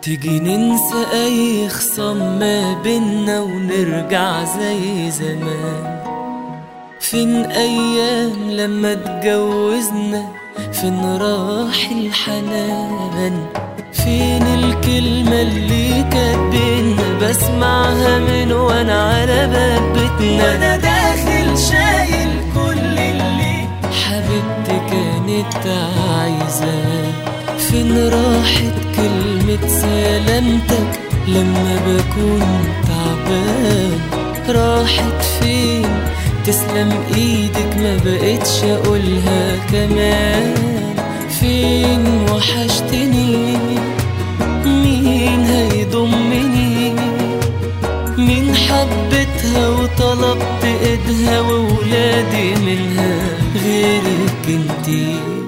تيجي ننسى أي خصام ما بينا ونرجع زي زمان فين أيام لما اتجوزنا فين راح الحنان فين الكلمة اللي كانت بينا بسمعها من وانا على باب بيتنا وانا داخل شايل كل اللي حبيبتي كانت عايزاه فين راحت كلمة سلامتك لما بكون تعبان راحت فين تسلم ايدك ما بقتش اقولها كمان فين وحشتني مين هيضمني مين حبتها وطلبت ايدها وولادي منها غيرك انتي